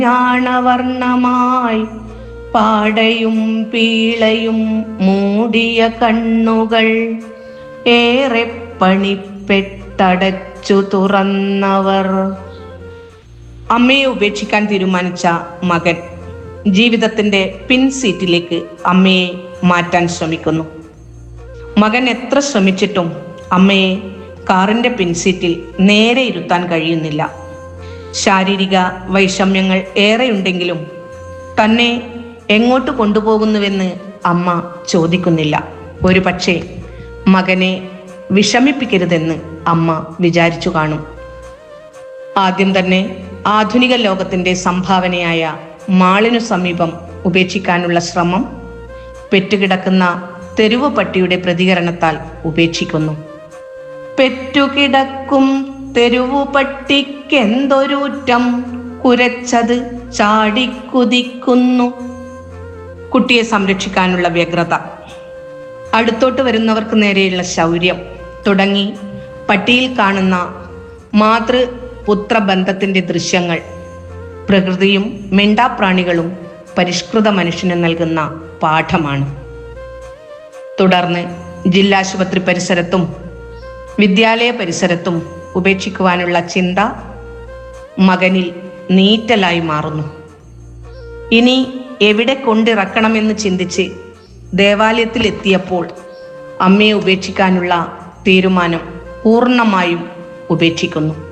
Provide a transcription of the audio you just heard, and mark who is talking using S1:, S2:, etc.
S1: ജ്ഞാനവർണ്ണമായി പാടയും പീളയും മൂടിയ കണ്ണുകൾ ഏറെ പണിപ്പെട്ടടച്ചു തുറന്നവർ അമ്മയെ ഉപേക്ഷിക്കാൻ തീരുമാനിച്ച മകൻ ജീവിതത്തിന്റെ പിൻസീറ്റിലേക്ക് അമ്മയെ മാറ്റാൻ ശ്രമിക്കുന്നു മകൻ എത്ര ശ്രമിച്ചിട്ടും അമ്മയെ കാറിന്റെ പിൻസീറ്റിൽ നേരെ ഇരുത്താൻ കഴിയുന്നില്ല ശാരീരിക വൈഷമ്യങ്ങൾ ഏറെയുണ്ടെങ്കിലും തന്നെ എങ്ങോട്ട് കൊണ്ടുപോകുന്നുവെന്ന് അമ്മ ചോദിക്കുന്നില്ല ഒരു പക്ഷേ മകനെ വിഷമിപ്പിക്കരുതെന്ന് അമ്മ വിചാരിച്ചു കാണും ആദ്യം തന്നെ ആധുനിക ലോകത്തിന്റെ സംഭാവനയായ മാളിനു സമീപം ഉപേക്ഷിക്കാനുള്ള ശ്രമം പെറ്റുകിടക്കുന്ന തെരുവു പട്ടിയുടെ പ്രതികരണത്താൽ ഉപേക്ഷിക്കുന്നു പെറ്റുകിടക്കും തെരുവു പട്ടിക്കെന്തൊരൂറ്റം കുരച്ചത് ചാടിക്കുതിക്കുന്നു കുട്ടിയെ സംരക്ഷിക്കാനുള്ള വ്യഗ്രത അടുത്തോട്ട് വരുന്നവർക്ക് നേരെയുള്ള ശൗര്യം തുടങ്ങി പട്ടിയിൽ കാണുന്ന മാതൃപുത്ര ബന്ധത്തിന്റെ ദൃശ്യങ്ങൾ പ്രകൃതിയും മിണ്ടാപ്രാണികളും പരിഷ്കൃത മനുഷ്യന് നൽകുന്ന പാഠമാണ് തുടർന്ന് ജില്ലാശുപത്രി പരിസരത്തും വിദ്യാലയ പരിസരത്തും ഉപേക്ഷിക്കുവാനുള്ള ചിന്ത മകനിൽ നീറ്റലായി മാറുന്നു ഇനി എവിടെ കൊണ്ടിറക്കണമെന്ന് ചിന്തിച്ച് ദേവാലയത്തിൽ എത്തിയപ്പോൾ അമ്മയെ ഉപേക്ഷിക്കാനുള്ള തീരുമാനം പൂർണ്ണമായും ഉപേക്ഷിക്കുന്നു